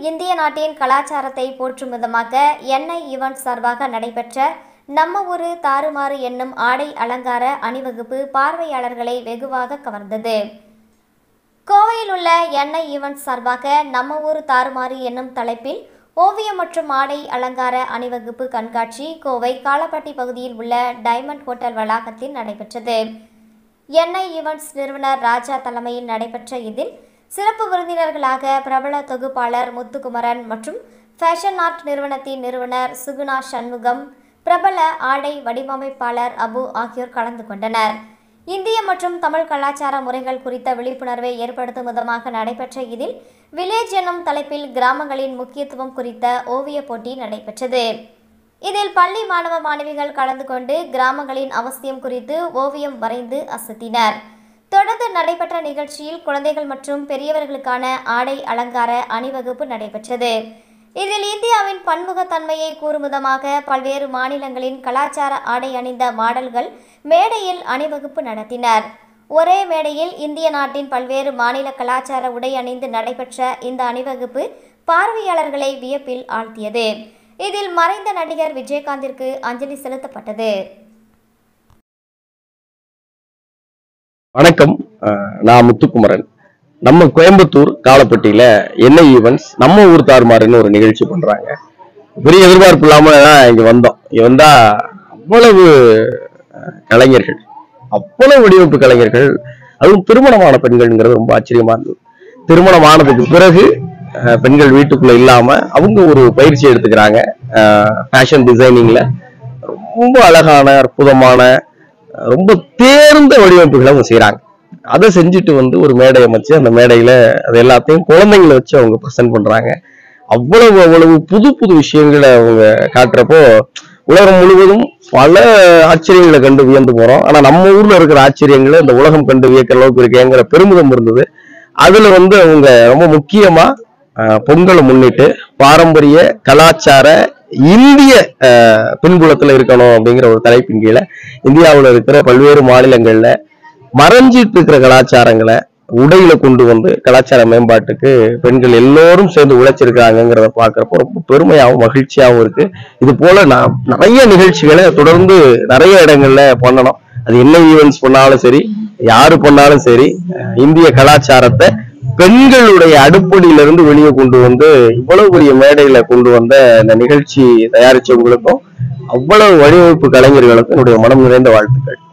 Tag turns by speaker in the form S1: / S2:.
S1: இந்திய நாட்டின் கலாச்சாரத்தை போற்றும் விதமாக எண்ணெய் ஈவெண்ட் சார்பாக நடைபெற்ற நம்ம ஊரு தாறுமாறு என்னும் ஆடை அலங்கார அணிவகுப்பு பார்வையாளர்களை வெகுவாக கவர்ந்தது கோவையில் உள்ள எண்ணெய் ஈவெண்ட் சார்பாக நம்ம ஊர் தாறுமாறு என்னும் தலைப்பில் ஓவியம் மற்றும் ஆடை அலங்கார அணிவகுப்பு கண்காட்சி கோவை காலப்பட்டி பகுதியில் உள்ள டைமண்ட் ஹோட்டல் வளாகத்தில் நடைபெற்றது எண்ணெய் ஈவெண்ட்ஸ் நிறுவனர் ராஜா தலைமையில் நடைபெற்ற இதில் சிறப்பு விருந்தினர்களாக பிரபல தொகுப்பாளர் முத்துக்குமரன் மற்றும் ஃபேஷன் ஆர்ட் நிறுவனத்தின் நிறுவனர் சுகுணா சண்முகம் பிரபல ஆடை வடிவமைப்பாளர் அபு ஆகியோர் கலந்து கொண்டனர் இந்திய மற்றும் தமிழ் கலாச்சார முறைகள் குறித்த விழிப்புணர்வை ஏற்படுத்தும் விதமாக நடைபெற்ற இதில் வில்லேஜ் எனும் தலைப்பில் கிராமங்களின் முக்கியத்துவம் குறித்த ஓவியப் போட்டி நடைபெற்றது இதில் பள்ளி மாணவ மாணவிகள் கலந்து கொண்டு கிராமங்களின் அவசியம் குறித்து ஓவியம் வரைந்து அசத்தினர் தொடர்ந்து நடைபெற்ற நிகழ்ச்சியில் குழந்தைகள் மற்றும் பெரியவர்களுக்கான ஆடை அலங்கார அணிவகுப்பு நடைபெற்றது இதில் இந்தியாவின் பன்முகத்தன்மையை கூறும் விதமாக பல்வேறு மாநிலங்களின் கலாச்சார ஆடை அணிந்த மாடல்கள் மேடையில் அணிவகுப்பு நடத்தினர் ஒரே மேடையில் இந்திய நாட்டின் பல்வேறு மாநில கலாச்சார உடை அணிந்து நடைபெற்ற இந்த அணிவகுப்பு பார்வையாளர்களை வியப்பில் ஆழ்த்தியது இதில் மறைந்த நடிகர் விஜயகாந்திற்கு அஞ்சலி செலுத்தப்பட்டது
S2: வணக்கம் அஹ் நான் முத்துக்குமரன் நம்ம கோயம்புத்தூர் காலப்பட்டியில எண்ணெய் ஈவெண்ட்ஸ் நம்ம ஊர் தாறுமாறுன்னு ஒரு நிகழ்ச்சி பண்றாங்க பெரிய எதிர்பார்ப்பு இல்லாம தான் இங்க வந்தோம் இங்க வந்தா அவ்வளவு அஹ், கலைஞர்கள் அவ்வளவு வடிவமைப்பு கலைஞர்கள் அதுவும் திருமணமான பெண்கள்ங்கிறது ரொம்ப ஆச்சரியமா இருந்தது திருமணமானதுக்கு பிறகு அஹ், பெண்கள் வீட்டுக்குள்ள இல்லாம அவங்க ஒரு பயிற்சி எடுத்துக்கிறாங்க ஃபேஷன் டிசைனிங்ல ரொம்ப அழகான அற்புதமான ரொம்ப தேர்ந்த வடிவமைப்புகளை அவங்க செய்றாங்க அதை செஞ்சுட்டு வந்து ஒரு மேடை அமைச்சு அந்த மேடையில அது எல்லாத்தையும் குழந்தைங்களை வச்சு அவங்க ப்ரெசென்ட் பண்றாங்க அவ்வளவு அவ்வளவு புது புது விஷயங்களை அவங்க காட்டுறப்போ உலகம் முழுவதும் பல ஆச்சரியங்களை கண்டு வியந்து போறோம் ஆனா நம்ம ஊர்ல இருக்கிற ஆச்சரியங்களை இந்த உலகம் கண்டு வியக்கிற அளவுக்கு இருக்கேங்கிற பெருமிதம் இருந்தது அதுல வந்து அவங்க ரொம்ப முக்கியமா அஹ், பொங்கலை முன்னிட்டு பாரம்பரிய கலாச்சார இந்திய அஹ், பின்புலத்துல இருக்கணும் அப்படிங்கிற ஒரு தலைப்பின் கீழே இந்தியாவுல இருக்கிற பல்வேறு மாநிலங்கள்ல மறைஞ்சிட்டு இருக்கிற கலாச்சாரங்களை உடையில கொண்டு வந்து கலாச்சார மேம்பாட்டுக்கு பெண்கள் எல்லோரும் சேர்ந்து உழைச்சிருக்காங்கிறத பாக்குறப்போ ரொம்ப பெருமையாகவும் மகிழ்ச்சியாகவும் இருக்கு இது போல நான் நிறைய நிகழ்ச்சிகளை தொடர்ந்து நிறைய இடங்கள்ல பண்ணணும் அது என்ன ஈவெண்ட்ஸ் பண்ணாலும் சரி யாரு பண்ணாலும் சரி அஹ் இந்திய கலாச்சாரத்தை பெண்களுடைய அடுப்படியிலிருந்து வெளியே கொண்டு வந்து இவ்வளவு பெரிய மேடையில கொண்டு வந்த இந்த நிகழ்ச்சி தயாரிச்சவங்களுக்கும் அவ்வளவு வடிவமைப்பு கலைஞர்களுக்கும் என்னுடைய மனம் நிறைந்த வாழ்த்துக்கள்